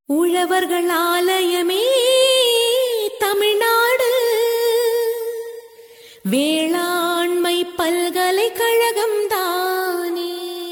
உழவர்கள் ஆலயமே தமிழ்நாடு வேளாண்மை பல்கலைக்கழகம் தானே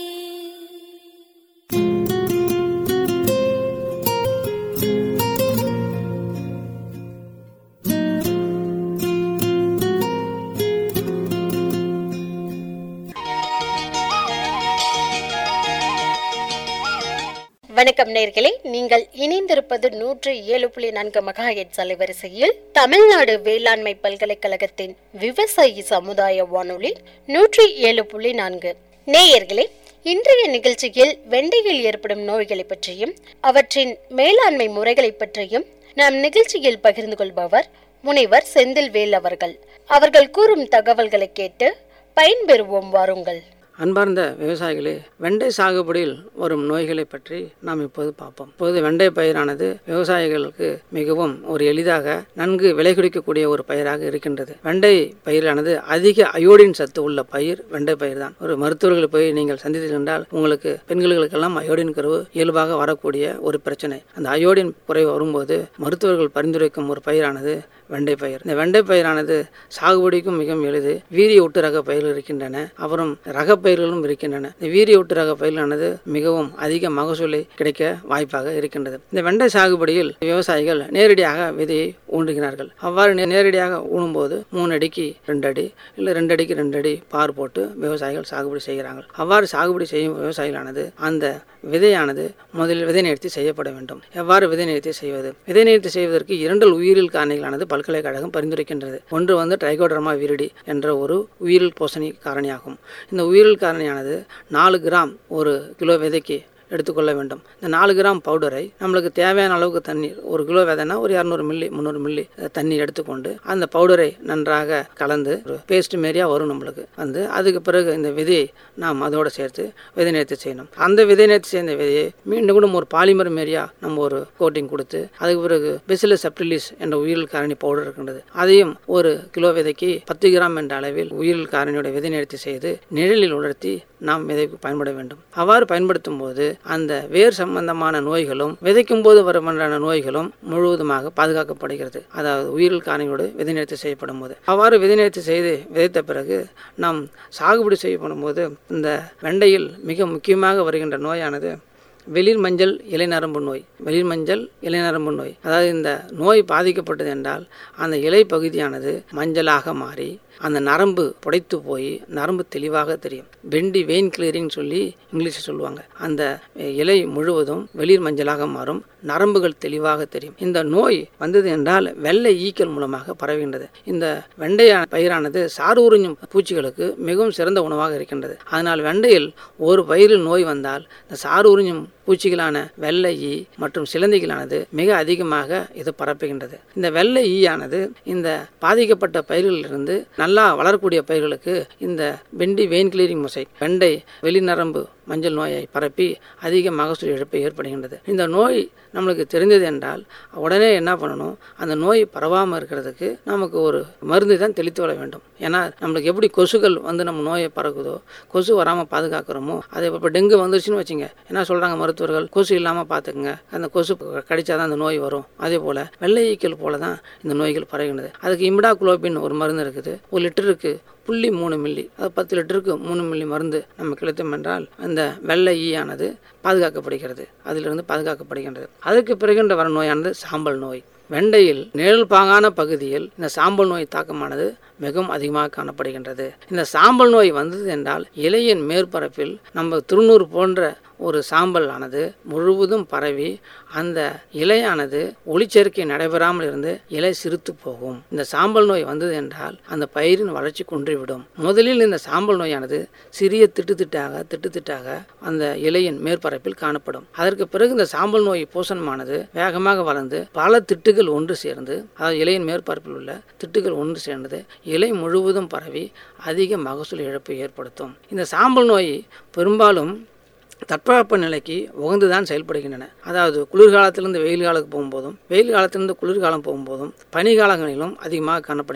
வணக்கம் நேர்களே நீங்கள் இணைந்திருப்பது நூற்று ஏழு புள்ளி நான்கு மெகா ஹெட்ஸ் அலைவரிசையில் தமிழ்நாடு வேளாண்மை பல்கலைக்கழகத்தின் விவசாயி சமுதாய வானொலி நூற்றி ஏழு புள்ளி நான்கு நேயர்களே இன்றைய நிகழ்ச்சியில் வெண்டையில் ஏற்படும் நோய்களை பற்றியும் அவற்றின் மேலாண்மை முறைகளை பற்றியும் நாம் நிகழ்ச்சியில் பகிர்ந்து கொள்பவர் முனைவர் செந்தில்வேல் அவர்கள் அவர்கள் கூறும் தகவல்களை கேட்டு பயன்பெறுவோம் வாருங்கள் அன்பார்ந்த விவசாயிகளே வெண்டை சாகுபடியில் வரும் நோய்களை பற்றி நாம் இப்போது பார்ப்போம் இப்போது வெண்டை பயிரானது விவசாயிகளுக்கு மிகவும் ஒரு எளிதாக நன்கு விலை குடிக்கக்கூடிய ஒரு பயிராக இருக்கின்றது வெண்டை பயிரானது அதிக அயோடின் சத்து உள்ள பயிர் வெண்டை பயிர் தான் ஒரு மருத்துவர்களை போய் நீங்கள் சந்தித்திருந்தால் உங்களுக்கு பெண்களுக்கெல்லாம் அயோடின் குறைவு இயல்பாக வரக்கூடிய ஒரு பிரச்சனை அந்த அயோடின் குறைவு வரும்போது மருத்துவர்கள் பரிந்துரைக்கும் ஒரு பயிரானது வெண்டை பயிர் இந்த வெண்டை பயிரானது சாகுபடிக்கும் மிகவும் எளிது வீரிய ஒட்டு ரக பயிர்கள் இருக்கின்றன அப்புறம் ரக பயிர்களும் இருக்கின்றன இந்த வீரிய ஒட்டு ரக பயிர்களானது மிகவும் அதிக மகசூலை கிடைக்க வாய்ப்பாக இருக்கின்றது இந்த வெண்டை சாகுபடியில் விவசாயிகள் நேரடியாக விதையை ஊண்டுகிறார்கள் அவ்வாறு நே- நேரடியாக ஊனும்போது மூணு அடிக்கு ரெண்டு அடி இல்லை ரெண்டு அடிக்கு ரெண்டு அடி பார் போட்டு விவசாயிகள் சாகுபடி செய்கிறாங்க அவ்வாறு சாகுபடி செய்யும் விவசாயிகளானது அந்த விதையானது முதலில் விதை நிறுத்தி செய்யப்பட வேண்டும் எவ்வாறு விதை நிறுத்தி செய்வது விதை நிறுத்தி செய்வதற்கு இரண்டு உயிரியல் காரணிகளானது பல்கலைக்கழகம் பரிந்துரைக்கின்றது ஒன்று வந்து ட்ரைகோடர்மா விரிடி என்ற ஒரு உயிரியல் போசணி காரணியாகும் இந்த உயிரியல் காரணியானது நாலு கிராம் ஒரு கிலோ விதைக்கு எடுத்துக்கொள்ள வேண்டும் இந்த நாலு கிராம் பவுடரை நம்மளுக்கு தேவையான அளவுக்கு தண்ணீர் ஒரு கிலோ விதைனா ஒரு இரநூறு மில்லி முந்நூறு மில்லி தண்ணீர் எடுத்துக்கொண்டு அந்த பவுடரை நன்றாக கலந்து ஒரு பேஸ்ட் மாரியா வரும் நம்மளுக்கு வந்து அதுக்கு பிறகு இந்த விதையை நாம் அதோட சேர்த்து விதை நேர்த்தி செய்யணும் அந்த விதை நேர்த்தி செய்த விதையை மீண்டும் கூட ஒரு பாலிமர் மாரியா நம்ம ஒரு கோட்டிங் கொடுத்து அதுக்கு பிறகு பெசிலஸ் செப்டிலிஸ் என்ற உயிரியல் காரணி பவுடர் இருக்கின்றது அதையும் ஒரு கிலோ விதைக்கு பத்து கிராம் என்ற அளவில் உயிரியல் காரணியோட விதை நேர்த்தி செய்து நிழலில் உலர்த்தி நாம் விதைக்கு பயன்பட வேண்டும் அவ்வாறு பயன்படுத்தும் போது அந்த வேர் சம்பந்தமான நோய்களும் விதைக்கும் போது வருகின்றன நோய்களும் முழுவதுமாக பாதுகாக்கப்படுகிறது அதாவது உயிரியல் காரணியோடு விதை நிறுத்தி செய்யப்படும் போது அவ்வாறு விதை நிறுத்தி செய்து விதைத்த பிறகு நாம் சாகுபடி செய்யப்படும் போது இந்த வெண்டையில் மிக முக்கியமாக வருகின்ற நோயானது வெளிர் மஞ்சள் இலைநரம்பு நோய் வெளிர் மஞ்சள் இலைநரம்பு நோய் அதாவது இந்த நோய் பாதிக்கப்பட்டது என்றால் அந்த இலை பகுதியானது மஞ்சளாக மாறி அந்த நரம்பு புடைத்து போய் நரம்பு தெளிவாக தெரியும் வெண்டி வெயின் கிளியரிங் சொல்லி இங்கிலீஷில் சொல்லுவாங்க அந்த இலை முழுவதும் வெளிர் மஞ்சளாக மாறும் நரம்புகள் தெளிவாக தெரியும் இந்த நோய் வந்தது என்றால் வெள்ளை ஈக்கள் மூலமாக பரவுகின்றது இந்த வெண்டையான பயிரானது சாறு உறிஞ்சும் பூச்சிகளுக்கு மிகவும் சிறந்த உணவாக இருக்கின்றது அதனால் வெண்டையில் ஒரு பயிரில் நோய் வந்தால் இந்த சாறு உறிஞ்சும் பூச்சிகளான வெள்ளை ஈ மற்றும் சிலந்திகளானது மிக அதிகமாக இது பரப்புகின்றது இந்த வெள்ளை ஈயானது இந்த பாதிக்கப்பட்ட பயிர்களிலிருந்து நல்லா வளரக்கூடிய பயிர்களுக்கு இந்த வெண்டி வெயின் கிளீரிங் மொசை வெண்டை வெளிநரம்பு மஞ்சள் நோயை பரப்பி அதிக மகசூல் இழப்பு ஏற்படுகின்றது இந்த நோய் நம்மளுக்கு தெரிந்தது என்றால் உடனே என்ன பண்ணணும் அந்த நோய் பரவாமல் இருக்கிறதுக்கு நமக்கு ஒரு மருந்து தான் தெளித்து வர வேண்டும் ஏன்னா நம்மளுக்கு எப்படி கொசுக்கள் வந்து நம்ம நோயை பறக்குதோ கொசு வராமல் பாதுகாக்கிறோமோ அதே இப்போ டெங்கு வந்துருச்சுன்னு வச்சுங்க என்ன சொல்கிறாங்க மருத்துவர்கள் கொசு இல்லாமல் பார்த்துக்குங்க அந்த கொசு கடிச்சாதான் அந்த நோய் வரும் அதே போல் வெள்ளை ஈக்கள் போல தான் இந்த நோய்கள் பரவுகின்றது அதுக்கு இம்டா குளோபின் ஒரு மருந்து இருக்குது ஒரு லிட்டருக்கு புள்ளி மூணு மில்லி அது பத்து லிட்டருக்கு மூணு மில்லி மருந்து நம்ம கிடைத்தோம் என்றால் அந்த வெள்ளை ஈயானது பாதுகாக்கப்படுகிறது அதிலிருந்து பாதுகாக்கப்படுகின்றது அதுக்கு பிறகுன்ற வர நோயானது சாம்பல் நோய் வெண்டையில் நிழல் பாங்கான பகுதியில் இந்த சாம்பல் நோய் தாக்கமானது மிகவும் அதிகமாக காணப்படுகின்றது இந்த சாம்பல் நோய் வந்தது என்றால் இலையின் மேற்பரப்பில் நம்ம திருநூறு போன்ற ஒரு சாம்பல் ஆனது முழுவதும் பரவி அந்த இலையானது ஒளிச்சேர்க்கை நடைபெறாமல் இருந்து இலை சிறுத்து போகும் இந்த சாம்பல் நோய் வந்தது என்றால் அந்த பயிரின் வளர்ச்சி குன்றிவிடும் முதலில் இந்த சாம்பல் நோயானது சிறிய திட்டு திட்டாக திட்டு திட்டாக அந்த இலையின் மேற்பரப்பில் காணப்படும் அதற்கு பிறகு இந்த சாம்பல் நோய் பூசணமானது வேகமாக வளர்ந்து பல திட்டுகள் ஒன்று சேர்ந்து அதாவது இலையின் மேற்பரப்பில் உள்ள திட்டுகள் ஒன்று சேர்ந்து இலை முழுவதும் பரவி அதிக மகசூல் இழப்பு ஏற்படுத்தும் இந்த சாம்பல் நோய் பெரும்பாலும் தட்பவெப்ப நிலைக்கு உகந்து தான் செயல்படுகின்றன அதாவது குளிர்காலத்திலிருந்து வெயில் காலத்துக்கு போகும்போதும் வெயில் காலத்திலிருந்து குளிர்காலம் போகும்போதும் பனிகாலங்களிலும் அதிகமாக காணப்படுகின்றது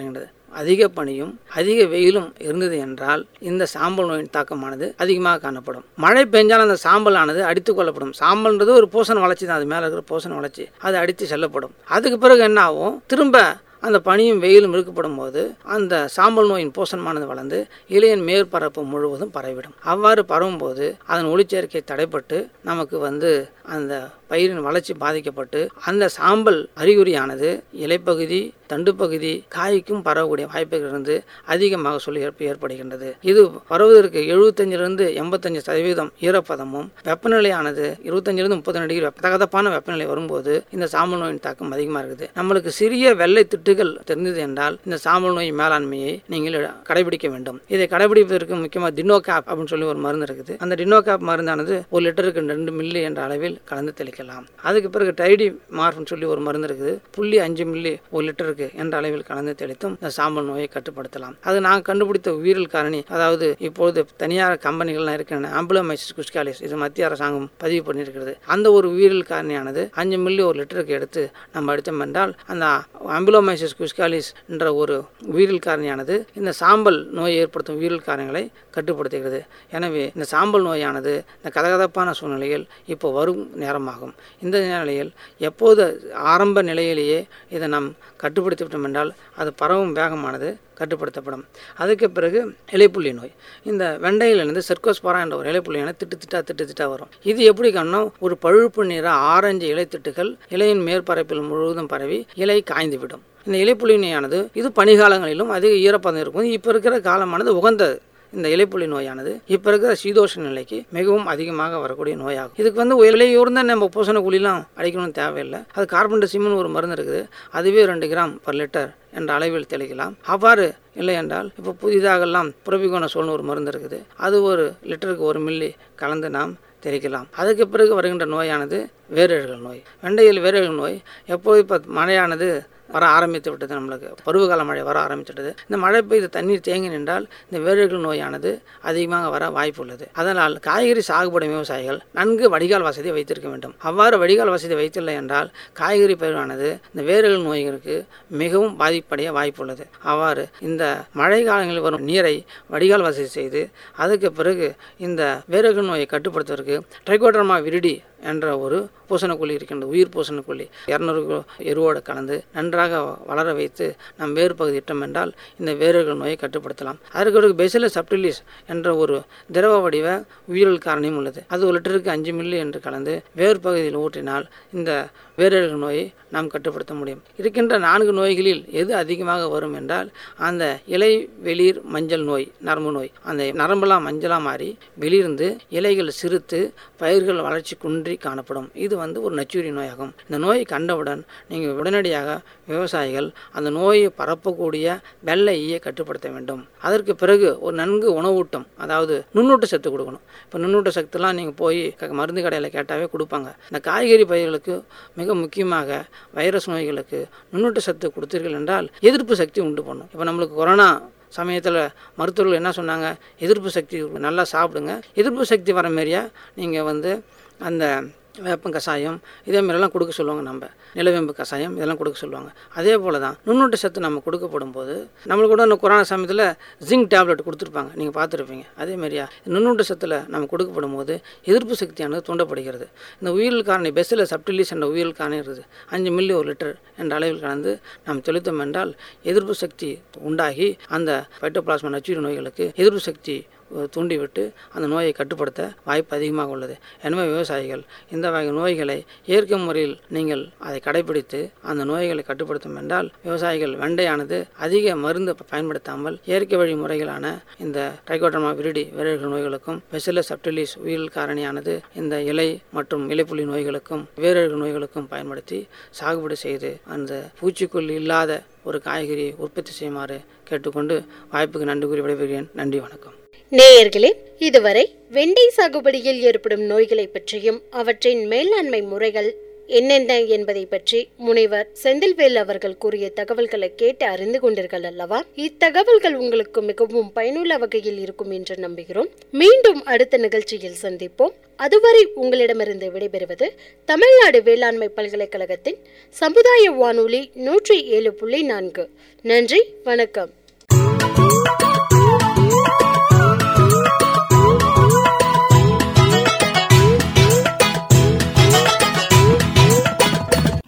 அதிக பனியும் அதிக வெயிலும் இருந்தது என்றால் இந்த சாம்பல் நோயின் தாக்கமானது அதிகமாக காணப்படும் மழை பெஞ்சால் அந்த சாம்பலானது அடித்து கொள்ளப்படும் சாம்பல்ன்றது ஒரு பூசண வளர்ச்சி தான் அது மேலே இருக்கிற பூசண வளர்ச்சி அது அடித்து செல்லப்படும் அதுக்கு பிறகு என்ன ஆகும் திரும்ப அந்த பனியும் வெயிலும் இருக்கப்படும் போது அந்த சாம்பல் நோயின் போஷணமானது வளர்ந்து இலையின் மேற்பரப்பு முழுவதும் பரவிடும் அவ்வாறு பரவும்போது அதன் ஒளிச்சேர்க்கை தடைப்பட்டு நமக்கு வந்து அந்த பயிரின் வளர்ச்சி பாதிக்கப்பட்டு அந்த சாம்பல் அறிகுறியானது இலைப்பகுதி தண்டுப்பகுதி காய்க்கும் பரவக்கூடிய வாய்ப்புகள் இருந்து அதிக மகசூல் ஏற்ப ஏற்படுகின்றது இது பரவுவதற்கு எழுபத்தஞ்சிலிருந்து எண்பத்தஞ்சு சதவீதம் ஈரப்பதமும் வெப்பநிலையானது இருபத்தஞ்சிலிருந்து முப்பத்தி டிகிரி வெப்ப தகதப்பான வெப்பநிலை வரும்போது இந்த சாம்பல் நோயின் தாக்கம் அதிகமாக இருக்குது நம்மளுக்கு சிறிய வெள்ளை திட்டுகள் தெரிந்தது என்றால் இந்த சாம்பல் நோய் மேலாண்மையை நீங்கள் கடைபிடிக்க வேண்டும் இதை கடைபிடிப்பதற்கு முக்கியமாக டினோகாப் அப்படின்னு சொல்லி ஒரு மருந்து இருக்குது அந்த டினோகாப் மருந்தானது ஒரு லிட்டருக்கு ரெண்டு மில்லி என்ற அளவில் கலந்து தெளிக்கலாம் அதுக்கு பிறகு டைடி மார்ஃப்னு சொல்லி ஒரு மருந்து இருக்குது புள்ளி அஞ்சு மில்லி ஒரு லிட்டருக்கு என்ற அளவில் கலந்து தெளித்தும் இந்த சாம்பல் நோயை கட்டுப்படுத்தலாம் அது நான் கண்டுபிடித்த உயிரியல் காரணி அதாவது இப்பொழுது தனியார் கம்பெனிகள்லாம் இருக்கின்றன ஆம்புலமைசிஸ் குஸ்காலிஸ் இது மத்திய அரசாங்கம் பதிவு பண்ணியிருக்கிறது அந்த ஒரு உயிரியல் காரணியானது அஞ்சு மில்லி ஒரு லிட்டருக்கு எடுத்து நம்ம எடுத்தோம் என்றால் அந்த ஆம்புலோமைசிஸ் குஸ்காலிஸ் என்ற ஒரு உயிரியல் காரணியானது இந்த சாம்பல் நோயை ஏற்படுத்தும் உயிரியல் காரணிகளை கட்டுப்படுத்துகிறது எனவே இந்த சாம்பல் நோயானது இந்த கதகதப்பான சூழ்நிலையில் இப்போ வரும் நேரமாகும் இந்த நிலையில் எப்போது ஆரம்ப நிலையிலேயே இதை நாம் கட்டுப்படுத்தி விட்டோம் என்றால் அது பரவும் வேகமானது கட்டுப்படுத்தப்படும் அதுக்கு பிறகு இலைப்புள்ளி நோய் இந்த வெண்டையிலிருந்து செர்கோஸ்பாரா என்ற ஒரு இலைப்புள்ளியான திட்டு திட்டா திட்டு திட்டா வரும் இது எப்படி காரணம் ஒரு பழுப்பு நிற ஆரஞ்சு இலைத்திட்டுகள் இலையின் மேற்பரப்பில் முழுவதும் பரவி இலை காய்ந்துவிடும் இந்த இலைப்புள்ளி நோயானது இது பனிகாலங்களிலும் அதிக ஈரப்பதம் இருக்கும் இப்போ இருக்கிற காலமானது உகந்தது இந்த இலைப்புள்ளி நோயானது இப்போ இருக்கிற சீதோஷ நிலைக்கு மிகவும் அதிகமாக வரக்கூடிய நோயாகும் இதுக்கு வந்து இலையூர்ந்த நம்ம பூசண குழிலாம் அடிக்கணும்னு தேவையில்லை அது கார்பன் டெசிமின் ஒரு மருந்து இருக்குது அதுவே ரெண்டு கிராம் பர் லிட்டர் என்ற அளவில் தெளிக்கலாம் அவ்வாறு இல்லை என்றால் இப்போ புதிதாகலாம் புரபிகோன சொல்னு ஒரு மருந்து இருக்குது அது ஒரு லிட்டருக்கு ஒரு மில்லி கலந்து நாம் தெளிக்கலாம் அதுக்கு பிறகு வருகின்ற நோயானது வேரழுகல் நோய் வெண்டையில் வேரழுகல் நோய் எப்போது இப்போ மழையானது வர ஆரம்பித்து விட்டது நம்மளுக்கு பருவகால மழை வர ஆரம்பிச்சிட்டது இந்த மழை பெய்து தண்ணீர் தேங்கி நின்றால் இந்த வேரழுகல் நோயானது அதிகமாக வர வாய்ப்பு உள்ளது அதனால் காய்கறி சாகுபடி விவசாயிகள் நன்கு வடிகால் வசதி வைத்திருக்க வேண்டும் அவ்வாறு வடிகால் வசதி வைத்தில்லை என்றால் காய்கறி பயிரானது இந்த வேரழுகல் நோய்களுக்கு மிகவும் பாதிப்படைய வாய்ப்பு உள்ளது அவ்வாறு இந்த மழை காலங்களில் வரும் நீரை வடிகால் வசதி செய்து அதுக்கு பிறகு இந்த வேரழுகல் நோயை கட்டுப்படுத்துவதற்கு ட்ரைகோட்ரமா விரிடி என்ற ஒரு பூசணக்கொல்லி இருக்கின்றது உயிர் பூசணக்கொல்லி இரநூறு கிலோ எருவோடு கலந்து நன்றாக வளர வைத்து நம் வேறு பகுதி இட்டோம் என்றால் இந்த வேர்கள் நோயை கட்டுப்படுத்தலாம் அதற்கு பிறகு பெசிலஸ் சப்டிலிஸ் என்ற ஒரு திரவ வடிவ உயிரியல் காரணியும் உள்ளது அது ஒரு லிட்டருக்கு அஞ்சு மில்லி என்று கலந்து வேறு பகுதியில் ஊற்றினால் இந்த வேரழுகு நோயை நாம் கட்டுப்படுத்த முடியும் இருக்கின்ற நான்கு நோய்களில் எது அதிகமாக வரும் என்றால் அந்த இலை வெளிர் மஞ்சள் நோய் நரம்பு நோய் அந்த நரம்பெல்லாம் மஞ்சளாக மாறி வெளியிருந்து இலைகள் சிறுத்து பயிர்கள் வளர்ச்சி குன்றி காணப்படும் இது வந்து ஒரு நச்சுரி நோயாகும் இந்த நோயை கண்டவுடன் நீங்கள் உடனடியாக விவசாயிகள் அந்த நோயை பரப்பக்கூடிய வெள்ளை ஈயை கட்டுப்படுத்த வேண்டும் அதற்கு பிறகு ஒரு நன்கு உணவூட்டம் அதாவது நுண்ணூட்ட சத்து கொடுக்கணும் இப்போ நுண்ணூட்ட சத்துலாம் நீங்கள் போய் க- மருந்து கடையில் கேட்டாவே கொடுப்பாங்க இந்த காய்கறி பயிர்களுக்கு மிக முக்கியமாக வைரஸ் நோய்களுக்கு நுண்ணூட்ட சத்து கொடுத்தீர்கள் என்றால் எதிர்ப்பு சக்தி உண்டு பண்ணும் இப்போ நம்மளுக்கு கொரோனா சமயத்தில் மருத்துவர்கள் என்ன சொன்னாங்க எதிர்ப்பு சக்தி நல்லா சாப்பிடுங்க எதிர்ப்பு சக்தி வர மாரியா நீங்கள் வந்து அந்த வேப்பம் கஷாயம் இதே மாதிரிலாம் கொடுக்க சொல்லுவாங்க நம்ம நிலவேம்பு கஷாயம் இதெல்லாம் கொடுக்க சொல்லுவாங்க அதே போல் தான் நுண்ணூட்ட சத்து நம்ம கொடுக்கப்படும் போது நம்மளுக்கு கூட இந்த கொரோனா சமயத்தில் ஜிங்க் டேப்லெட் கொடுத்துருப்பாங்க நீங்கள் பார்த்துருப்பீங்க அதே மாதிரியா நுண்ணூட்ட சத்தில் நம்ம கொடுக்கப்படும் போது எதிர்ப்பு சக்தியானது தூண்டப்படுகிறது இந்த உயிரியல் காரணி பெஸ்ஸில் சப்டிலிஸ் என்ற உயிரியல் காரணி இருக்குது அஞ்சு மில்லி ஒரு லிட்டர் என்ற அளவில் கலந்து நாம் செலுத்தோம் என்றால் எதிர்ப்பு சக்தி உண்டாகி அந்த பைட்டோபிளாஸ்மா நச்சுயிரி நோய்களுக்கு எதிர்ப்பு சக்தி அஹ், தூண்டிவிட்டு அந்த நோயை கட்டுப்படுத்த வாய்ப்பு அதிகமாக உள்ளது எனவே விவசாயிகள் இந்த வகை நோய்களை இயற்கை முறையில் நீங்கள் அதை கடைபிடித்து அந்த நோய்களை கட்டுப்படுத்தும் என்றால் விவசாயிகள் வெண்டையானது அதிக மருந்து பயன்படுத்தாமல் இயற்கை வழி முறைகளான இந்த ட்ரைகோட்டமா விரிடி விரல்கள் நோய்களுக்கும் பெசில சப்டிலிஸ் உயிரியல் காரணியானது இந்த இலை மற்றும் இலைப்புள்ளி நோய்களுக்கும் வேரழுகு நோய்களுக்கும் பயன்படுத்தி சாகுபடி செய்து அந்த பூச்சிக்கொல்லி இல்லாத ஒரு காய்கறியை உற்பத்தி செய்யுமாறு கேட்டுக்கொண்டு வாய்ப்புக்கு நன்றி கூறி விடைபெறுகிறேன் நன்றி வணக்கம் நேயர்களே இதுவரை வெண்டை சாகுபடியில் ஏற்படும் நோய்களை பற்றியும் அவற்றின் மேலாண்மை முறைகள் என்னென்ன என்பதை பற்றி முனைவர் செந்தில்வேல் அவர்கள் கூறிய தகவல்களை கேட்டு அறிந்து கொண்டீர்கள் அல்லவா இத்தகவல்கள் உங்களுக்கு மிகவும் பயனுள்ள வகையில் இருக்கும் என்று நம்புகிறோம் மீண்டும் அடுத்த நிகழ்ச்சியில் சந்திப்போம் அதுவரை உங்களிடமிருந்து விடைபெறுவது தமிழ்நாடு வேளாண்மை பல்கலைக்கழகத்தின் சமுதாய வானொலி நூற்றி ஏழு புள்ளி நான்கு நன்றி வணக்கம்